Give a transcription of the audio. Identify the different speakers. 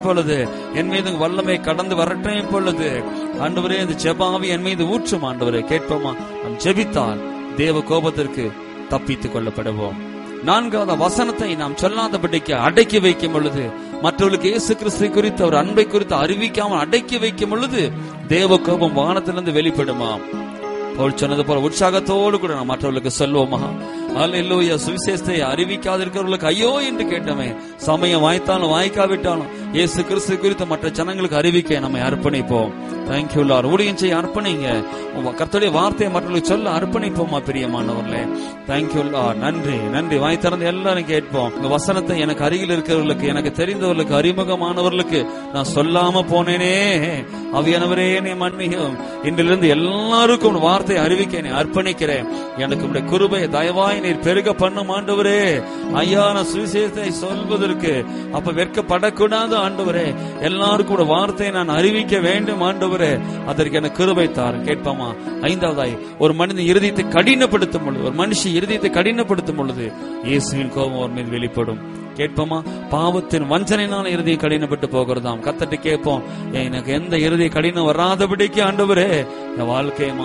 Speaker 1: இப்பொழுது என் மீது உங்க வல்லமை கடந்து வரட்டும் இப்பொழுது ஆண்டவரே இந்த ஜெபாவி என் மீது ஊற்றும் ஆண்டவரே கேட்போமா நாம் ஜெபித்தால் தேவ கோபத்திற்கு தப்பித்துக் கொள்ளப்படுவோம் நான்காவது வசனத்தை நாம் சொல்லாதபடிக்கு அடக்கி வைக்கும் பொழுது மற்றவர்களுக்கு இயேசு கிறிஸ்து குறித்து அவர் அன்பை குறித்து அறிவிக்காமல் அடக்கி வைக்கும் பொழுது தேவ கோபம் வானத்திலிருந்து வெளிப்படுமாம் பவுல் சொன்னது போல உற்சாகத்தோடு கூட நாம் மற்றவர்களுக்கு சொல்வோமா அல்லேலூயா சுவிசேஷத்தை அறிவிக்காதிருக்கிறவர்களுக்கு ஐயோ என்று கேட்டோமே சமயம் வாய்த்தாலும் வாய்க்காவிட்டாலும் இயேசு கிறிஸ்து குறித்து மற்ற ஜனங்களுக்கு அறிவிக்க நம்மை அர்ப்பணிப்போம் தேங்க்யூ லார் ஊழியம் செய்ய அர்ப்பணிங்க உங்க கர்த்தருடைய வார்த்தையை மற்றவர்களுக்கு சொல்ல அர்ப்பணிப்போமா பிரியமானவர்களே தேங்க்யூ லார் நன்றி நன்றி வாய் திறந்து எல்லாரும் கேட்போம் உங்க வசனத்தை எனக்கு அருகில் இருக்கிறவர்களுக்கு எனக்கு தெரிந்தவர்களுக்கு அறிமுகமானவர்களுக்கு நான் சொல்லாம போனேனே அவியானவரே என்னை மன்னியும் இன்றிலிருந்து எல்லாருக்கும் உன் வார்த்தை அறிவிக்க என்னை அர்ப்பணிக்கிறேன் எனக்கு உடைய குருபை தயவாய் நீர் பெருக பண்ணும் ஆண்டவரே ஐயா நான் சுவிசேஷத்தை சொல்வதற்கு அப்ப வெட்கப்படக்கூடாது ஆண்டவரே எல்லாருக்கும் உடைய வார்த்தையை நான் அறிவிக்க வேண்டும் ஆண்டவரே அதற்கு எனக்கு கிருபை தாரும் கேட்பாமா ஐந்தாவதாய் ஒரு மனிதன் இருதயத்தை கடினப்படுத்தும் பொழுது ஒரு மனுஷி இருதயத்தை கடினப்படுத்தும் பொழுது இயேசுவின் கோபம் அவர் மீது வெளிப்படும் கேட்போமா பாவத்தின் வஞ்சனையினால இருதயம் கடினப்பட்டு போகிறதாம் கத்தட்டு கேட்போம் எனக்கு எந்த இருதய கடினம் வராதபடிக்கு ஆண்டவரே என் வாழ்க்கையை